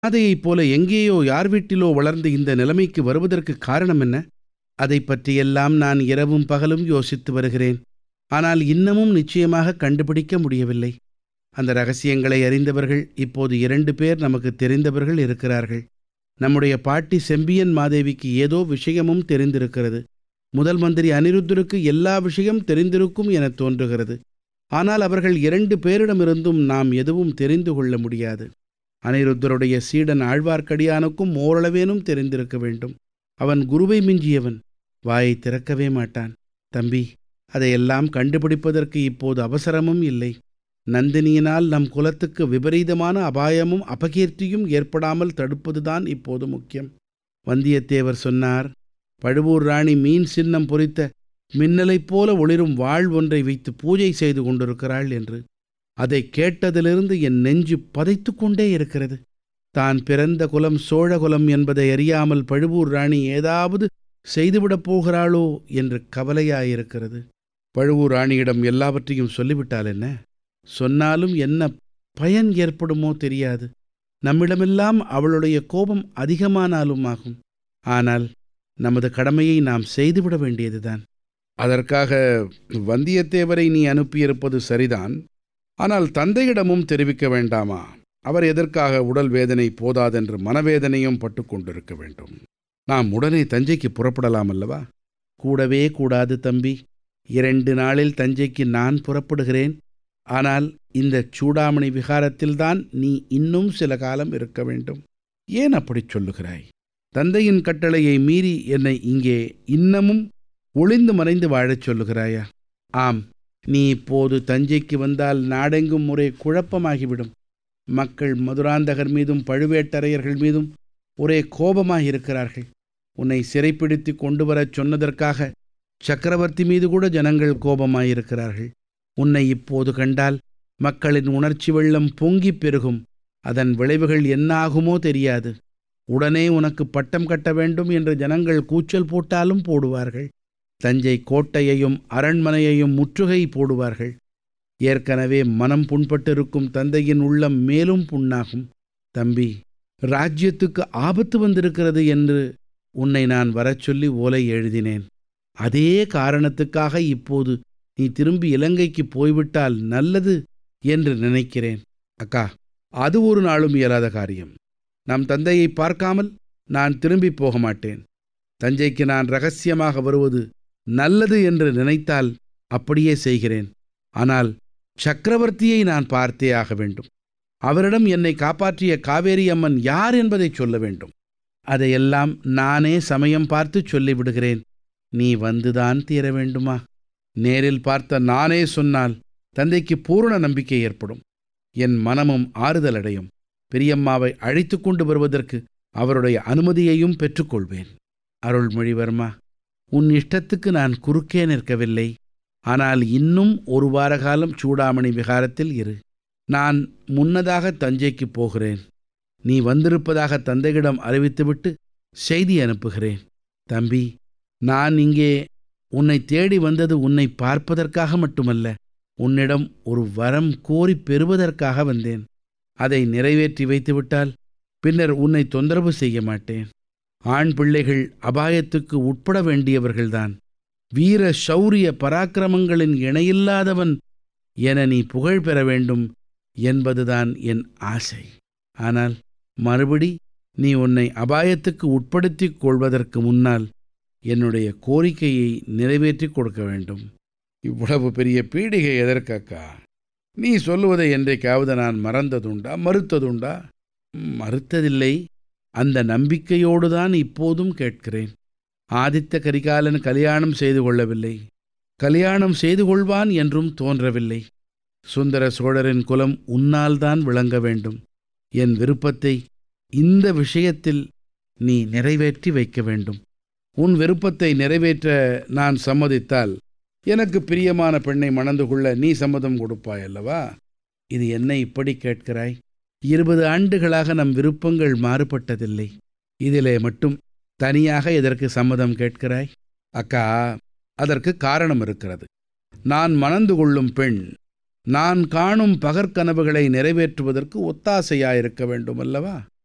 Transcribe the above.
அதையைப் போல எங்கேயோ யார் வீட்டிலோ வளர்ந்து இந்த நிலைமைக்கு வருவதற்கு காரணம் என்ன அதைப் பற்றியெல்லாம் நான் இரவும் பகலும் யோசித்து வருகிறேன் ஆனால் இன்னமும் நிச்சயமாக கண்டுபிடிக்க முடியவில்லை அந்த ரகசியங்களை அறிந்தவர்கள் இப்போது இரண்டு பேர் நமக்கு தெரிந்தவர்கள் இருக்கிறார்கள் நம்முடைய பாட்டி செம்பியன் மாதேவிக்கு ஏதோ விஷயமும் தெரிந்திருக்கிறது முதல் மந்திரி அனிருத்தருக்கு எல்லா விஷயம் தெரிந்திருக்கும் என தோன்றுகிறது ஆனால் அவர்கள் இரண்டு பேரிடமிருந்தும் நாம் எதுவும் தெரிந்து கொள்ள முடியாது அனிருத்தருடைய சீடன் ஆழ்வார்க்கடியானுக்கும் ஓரளவேனும் தெரிந்திருக்க வேண்டும் அவன் குருவை மிஞ்சியவன் வாயை திறக்கவே மாட்டான் தம்பி அதையெல்லாம் கண்டுபிடிப்பதற்கு இப்போது அவசரமும் இல்லை நந்தினியினால் நம் குலத்துக்கு விபரீதமான அபாயமும் அபகீர்த்தியும் ஏற்படாமல் தடுப்பதுதான் இப்போது முக்கியம் வந்தியத்தேவர் சொன்னார் பழுவூர் ராணி மீன் சின்னம் பொறித்த மின்னலைப் போல ஒளிரும் வாழ் ஒன்றை வைத்து பூஜை செய்து கொண்டிருக்கிறாள் என்று அதை கேட்டதிலிருந்து என் நெஞ்சு பதைத்து கொண்டே இருக்கிறது தான் பிறந்த குலம் சோழகுலம் என்பதை அறியாமல் பழுவூர் ராணி ஏதாவது செய்துவிடப் போகிறாளோ என்று கவலையாயிருக்கிறது பழுவூர் ராணியிடம் எல்லாவற்றையும் சொல்லிவிட்டால் என்ன சொன்னாலும் என்ன பயன் ஏற்படுமோ தெரியாது நம்மிடமெல்லாம் அவளுடைய கோபம் அதிகமானாலும் ஆகும் ஆனால் நமது கடமையை நாம் செய்துவிட வேண்டியதுதான் அதற்காக வந்தியத்தேவரை நீ அனுப்பியிருப்பது சரிதான் ஆனால் தந்தையிடமும் தெரிவிக்க வேண்டாமா அவர் எதற்காக உடல் வேதனை போதாதென்று மனவேதனையும் பட்டு கொண்டிருக்க வேண்டும் நாம் உடனே தஞ்சைக்கு புறப்படலாம் அல்லவா கூடவே கூடாது தம்பி இரண்டு நாளில் தஞ்சைக்கு நான் புறப்படுகிறேன் ஆனால் இந்த சூடாமணி விகாரத்தில்தான் நீ இன்னும் சில காலம் இருக்க வேண்டும் ஏன் அப்படிச் சொல்லுகிறாய் தந்தையின் கட்டளையை மீறி என்னை இங்கே இன்னமும் ஒளிந்து மறைந்து வாழச் சொல்லுகிறாயா ஆம் நீ இப்போது தஞ்சைக்கு வந்தால் நாடெங்கும் ஒரே குழப்பமாகிவிடும் மக்கள் மதுராந்தகர் மீதும் பழுவேட்டரையர்கள் மீதும் ஒரே கோபமாயிருக்கிறார்கள் உன்னை சிறைப்பிடித்து கொண்டு வரச் சொன்னதற்காக சக்கரவர்த்தி மீது கூட ஜனங்கள் கோபமாயிருக்கிறார்கள் உன்னை இப்போது கண்டால் மக்களின் உணர்ச்சி வெள்ளம் பொங்கிப் பெருகும் அதன் விளைவுகள் என்ன ஆகுமோ தெரியாது உடனே உனக்கு பட்டம் கட்ட வேண்டும் என்று ஜனங்கள் கூச்சல் போட்டாலும் போடுவார்கள் தஞ்சை கோட்டையையும் அரண்மனையையும் முற்றுகை போடுவார்கள் ஏற்கனவே மனம் புண்பட்டிருக்கும் தந்தையின் உள்ளம் மேலும் புண்ணாகும் தம்பி ராஜ்யத்துக்கு ஆபத்து வந்திருக்கிறது என்று உன்னை நான் வரச் சொல்லி ஓலை எழுதினேன் அதே காரணத்துக்காக இப்போது நீ திரும்பி இலங்கைக்கு போய்விட்டால் நல்லது என்று நினைக்கிறேன் அக்கா அது ஒரு நாளும் இயலாத காரியம் நம் தந்தையை பார்க்காமல் நான் திரும்பி போக மாட்டேன் தஞ்சைக்கு நான் ரகசியமாக வருவது நல்லது என்று நினைத்தால் அப்படியே செய்கிறேன் ஆனால் சக்கரவர்த்தியை நான் பார்த்தே ஆக வேண்டும் அவரிடம் என்னை காப்பாற்றிய காவேரி அம்மன் யார் என்பதை சொல்ல வேண்டும் அதையெல்லாம் நானே சமயம் பார்த்து சொல்லிவிடுகிறேன் நீ வந்துதான் தீர வேண்டுமா நேரில் பார்த்த நானே சொன்னால் தந்தைக்கு பூரண நம்பிக்கை ஏற்படும் என் மனமும் ஆறுதல் அடையும் பெரியம்மாவை அழைத்து கொண்டு வருவதற்கு அவருடைய அனுமதியையும் பெற்றுக்கொள்வேன் அருள்மொழிவர்மா உன் இஷ்டத்துக்கு நான் குறுக்கே நிற்கவில்லை ஆனால் இன்னும் ஒரு வார காலம் சூடாமணி விகாரத்தில் இரு நான் முன்னதாக தஞ்சைக்கு போகிறேன் நீ வந்திருப்பதாக தந்தையிடம் அறிவித்துவிட்டு செய்தி அனுப்புகிறேன் தம்பி நான் இங்கே உன்னை தேடி வந்தது உன்னை பார்ப்பதற்காக மட்டுமல்ல உன்னிடம் ஒரு வரம் கோரி பெறுவதற்காக வந்தேன் அதை நிறைவேற்றி வைத்துவிட்டால் பின்னர் உன்னை தொந்தரவு செய்ய மாட்டேன் ஆண் பிள்ளைகள் அபாயத்துக்கு உட்பட வேண்டியவர்கள்தான் வீர சௌரிய பராக்கிரமங்களின் இணையில்லாதவன் என நீ புகழ் பெற வேண்டும் என்பதுதான் என் ஆசை ஆனால் மறுபடி நீ உன்னை அபாயத்துக்கு உட்படுத்திக் கொள்வதற்கு முன்னால் என்னுடைய கோரிக்கையை நிறைவேற்றி கொடுக்க வேண்டும் இவ்வளவு பெரிய பீடிகை எதற்காக்கா நீ சொல்லுவதை என்றைக்காவது நான் மறந்ததுண்டா மறுத்ததுண்டா மறுத்ததில்லை அந்த நம்பிக்கையோடு தான் இப்போதும் கேட்கிறேன் ஆதித்த கரிகாலன் கல்யாணம் செய்து கொள்ளவில்லை கல்யாணம் செய்து கொள்வான் என்றும் தோன்றவில்லை சுந்தர சோழரின் குலம் உன்னால் தான் விளங்க வேண்டும் என் விருப்பத்தை இந்த விஷயத்தில் நீ நிறைவேற்றி வைக்க வேண்டும் உன் விருப்பத்தை நிறைவேற்ற நான் சம்மதித்தால் எனக்கு பிரியமான பெண்ணை மணந்து கொள்ள நீ சம்மதம் கொடுப்பாய் அல்லவா இது என்ன இப்படி கேட்கிறாய் இருபது ஆண்டுகளாக நம் விருப்பங்கள் மாறுபட்டதில்லை இதிலே மட்டும் தனியாக எதற்கு சம்மதம் கேட்கிறாய் அக்கா அதற்கு காரணம் இருக்கிறது நான் மணந்து கொள்ளும் பெண் நான் காணும் பகற்கனவுகளை நிறைவேற்றுவதற்கு ஒத்தாசையாயிருக்க வேண்டும் அல்லவா